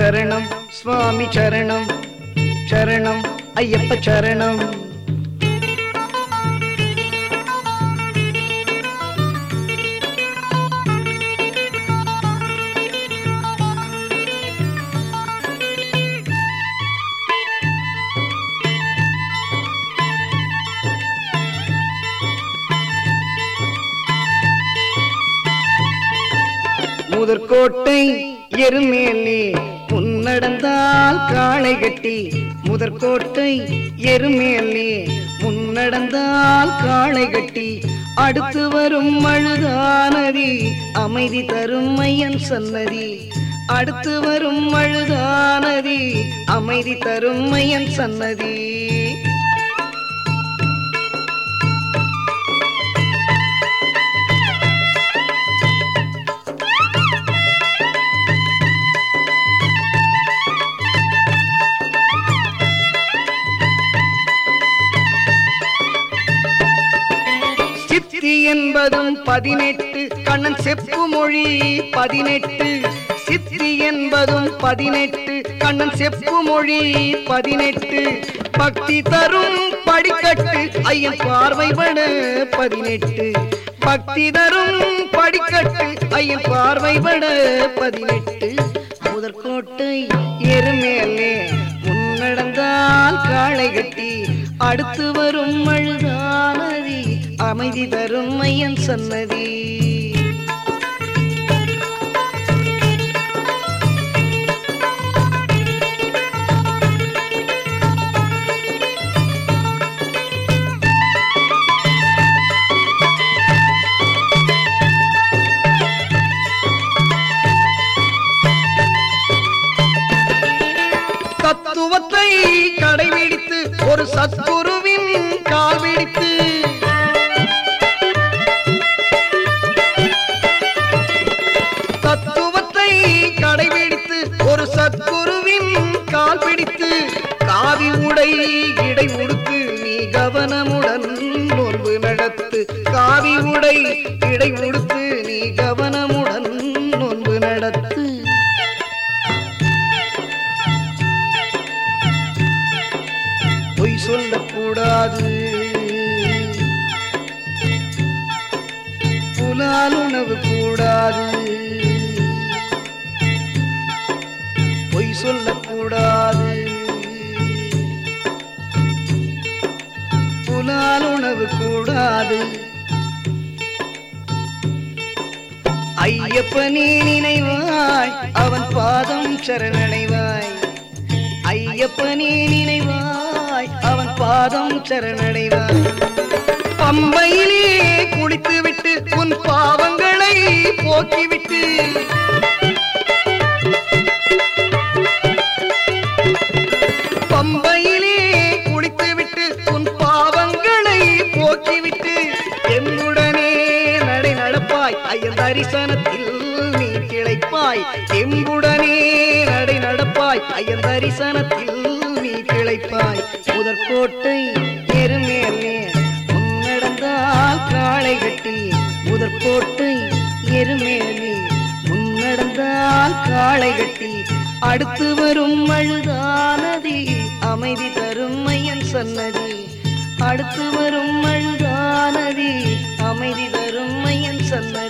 சரணம் சுவாமி சரணம் சரணம் ஐயப்ப சரணம் முதற்கோட்டை எருமேலே முன்னடந்தால் காளை கட்டி முதற்கோட்டை எருமேலே முன்னடந்தால் காளை கட்டி அடுத்து வரும் அழுதானதி அமைதி தரும் மையன் சன்னதி அடுத்து வரும் அழுதானதி அமைதி தரும் மையன் சன்னதி சித்தி என்பதும் பதினெட்டு கண்ணன் செப்பு மொழி பதினெட்டு சித்தி என்பதும் பதினெட்டு கண்ணன் செப்பு மொழி பதினெட்டு பக்தி தரும் படிக்கட்டு ஐயன் பார்வைபட பதினெட்டு பக்தி தரும் படிக்கட்டு ஐயன் பார்வைபட பதினெட்டு முதற்கோட்டை எருமேலே முன்னடந்தால் காளை கட்டி அடுத்து வரும் அழுதானதி அமைதி தரும் மையன் சன்னதி தத்துவத்தை கடைபிடித்து ஒரு சத்குருவின் கால் பிடித்து தத்துவத்தை கடைபிடித்து ஒரு சத்குருவின் கால் பிடித்து காவி உடை இடை உடுத்து நீ கவனமுடன் நோன்பு நடத்து காவி உடை இடை உடுத்து நீ கவனமுடன் நோன்பு நடத்து பொய் சொல்லக்கூடாது புலால் உணவு கூடாது பொய் சொல்லக்கூடாது புலால் உணவு கூடாது ஐயப்பனே நினைவாய் அவன் பாதம் சரணடைவாய் ஐயப்பனே நினைவாய் அவன் பாதம் சரணடைவாய் பம்பையிலே குளித்து விட்டு உன் பாவங்களை போக்கிவிட்டு பம்பையிலே குளித்து விட்டு உன் பாவங்களை போக்கிவிட்டு எங்குடனே நடை நடப்பாய் ஐயன் தரிசனத்தில் நீ கிளைப்பாய் எங்குடனே நடை நடப்பாய் ஐயன் தரிசனத்தில் நீ கிளைப்பாய் முதற்கோட்டை எருமேலே முன்னடந்தால் காளை கட்டி முதற்கோட்டை எருமேலே முன்னடந்தால் காளை கட்டி அடுத்து வரும் அழுதானதி அமைதி தரும் மையன் சன்னதி அடுத்து வரும் அழுதானதி அமைதி தரும் மையன் சன்னதி